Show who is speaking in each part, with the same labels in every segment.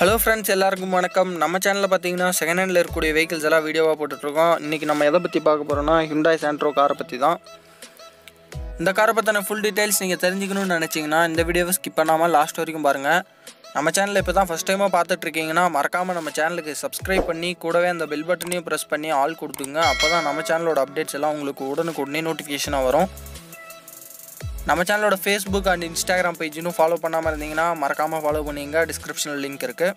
Speaker 1: hello friends எல்லாருக்கும் வணக்கம் நம்ம சேனலில் பார்த்தீங்கன்னா செகண்ட் ஹேண்டில் இருக்கக்கூடிய வெஹிக்கிள்ஸ் எல்லாம் வீடியோவாக போட்டுட்ருக்கோம் இன்றைக்கி நம்ம எதை பற்றி பார்க்க போகிறோம்னா ஹிண்டாய் சாண்ட்ரோ காரை பற்றி தான் இந்த காரை பற்றின ஃபுல் டீட்டெயில்ஸ் நீங்கள் தெரிஞ்சுக்கணும்னு நினச்சிங்கன்னா இந்த வீடியோவை ஸ்கிப் பண்ணாமல் லாஸ்ட் வரைக்கும் பாருங்கள் நம்ம சேனலில் இப்போ தான் ஃபஸ்ட் டைமாக பார்த்துட்ருக்கீங்கன்னா மறக்காமல் நம்ம சேனலுக்கு சப்ஸ்கிரைப் பண்ணி கூடவே அந்த பெல் பட்டனையும் ப்ரெஸ் பண்ணி ஆல் கொடுத்துங்க அப்போ தான் நம்ம சேனலோட அப்டேட்ஸ் எல்லாம் உங்களுக்கு உடனுக்குடனே நோட்டிஃபிகேஷனாக வரும் நம்ம சேனலோட ஃபேஸ்புக் அண்ட் இன்ஸ்டாகிராம் பேஜ் இன்னும் ஃபாலோ பண்ணாமல் இருந்தீங்கன்னா மறக்காமல் ஃபாலோ பண்ணிங்க டிஸ்கிரிப்ஷனில் லிங்க் இருக்குது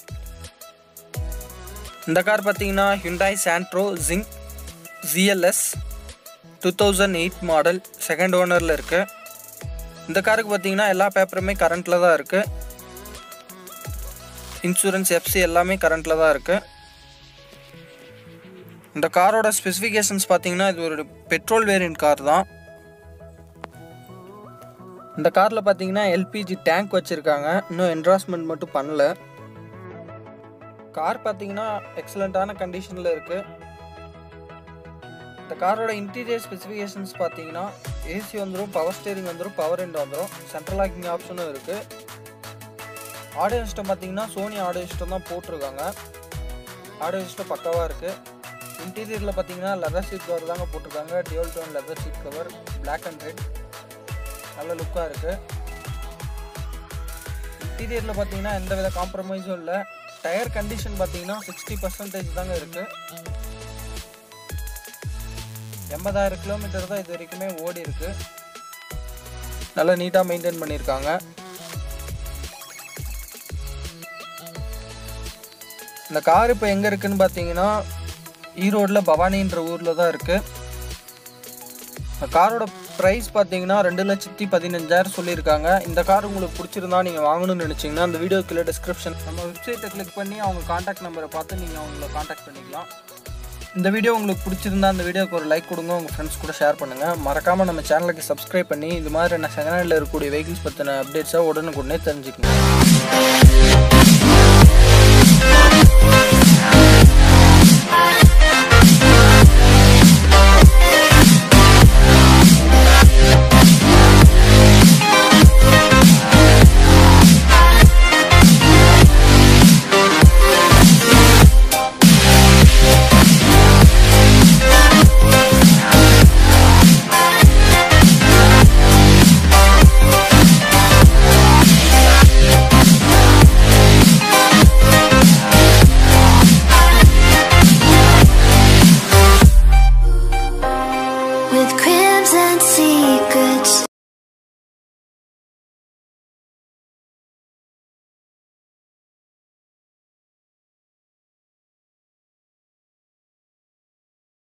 Speaker 1: இந்த கார் பார்த்தீங்கன்னா Hyundai Santro Zing GLS two thousand eight model second ஓனரில் இருக்குது இந்த காருக்கு பார்த்தீங்கன்னா எல்லா பேப்பருமே கரண்ட்டில் தான் இருக்குது இன்சூரன்ஸ் எஃப்சி எல்லாமே கரண்ட்டில் தான் இருக்குது இந்த காரோட ஸ்பெசிஃபிகேஷன்ஸ் பார்த்தீங்கன்னா இது ஒரு பெட்ரோல் வேரியன்ட் கார் தான் இந்த காரில் பார்த்தீங்கன்னா எல்பிஜி டேங்க் வச்சுருக்காங்க இன்னும் என்ட்ராஸ்மெண்ட் மட்டும் பண்ணல கார் பார்த்தீங்கன்னா எக்ஸலண்ட்டான கண்டிஷனில் இருக்குது இந்த காரோட இன்டீரியர் ஸ்பெசிஃபிகேஷன்ஸ் பார்த்தீங்கன்னா ஏசி வந்துடும் பவர் ஸ்டேரிங் வந்துடும் பவர் எண்ட் வந்துடும் சென்ட்ரல் லாக்கிங் ஆப்ஷனும் இருக்குது ஆடியோ சிஸ்டம் பார்த்தீங்கன்னா சோனி ஆடியோ சிஸ்டம் தான் போட்டிருக்காங்க ஆடியோ சிஸ்டம் பக்காவாக இருக்குது இன்டீரியரில் பார்த்தீங்கன்னா லெதர் சீட் கவர் தாங்க போட்டிருக்காங்க dual tone leather seat cover black and red நல்ல லுக்காக இருக்குது இன்டீரியரில் பார்த்தீங்கன்னா எந்த வித காம்ப்ரமைஸும் இல்லை டயர் கண்டிஷன் பார்த்தீங்கன்னா சிக்ஸ்டி பர்சன்டேஜ் தாங்க இருக்குது எண்பதாயிரம் கிலோமீட்டர் தான் இது வரைக்குமே ஓடி இருக்கு நல்லா நீட்டாக மெயின்டைன் பண்ணியிருக்காங்க இந்த கார் இப்போ எங்கே இருக்குன்னு பார்த்தீங்கன்னா ஈரோடில் பவானின்ற ஊரில் தான் இருக்குது இந்த காரோட ப்ரைஸ் பார்த்தீங்கன்னா ரெண்டு லட்சத்தி பதினஞ்சாயிரம் சொல்லியிருக்காங்க இந்த கார் உங்களுக்கு பிடிச்சிருந்தா நீங்கள் வாங்கணும்னு நினச்சிங்கன்னா அந்த வீடியோ கீழே டிஸ்கிரிப்ஷன் நம்ம வெப்சைட்டை கிளிக் பண்ணி அவங்க காண்டாக்ட் நம்பரை பார்த்து நீங்கள் அவங்கள காண்டாக்ட் பண்ணிக்கலாம் இந்த வீடியோ உங்களுக்கு பிடிச்சிருந்தா அந்த வீடியோக்கு ஒரு லைக் கொடுங்க உங்கள் ஃப்ரெண்ட்ஸ் கூட ஷேர் பண்ணுங்கள் மறக்காமல் நம்ம சேனலுக்கு சப்ஸ்கிரைப் பண்ணி இது மாதிரி நான் செகண்ட் ஹேண்டில் இருக்கக்கூடிய வெஹிக்கிள்ஸ் பற்றின அப்டேட்ஸை உடனுக்குடனே தெரிஞ்சுக்கணும்
Speaker 2: With crimson sea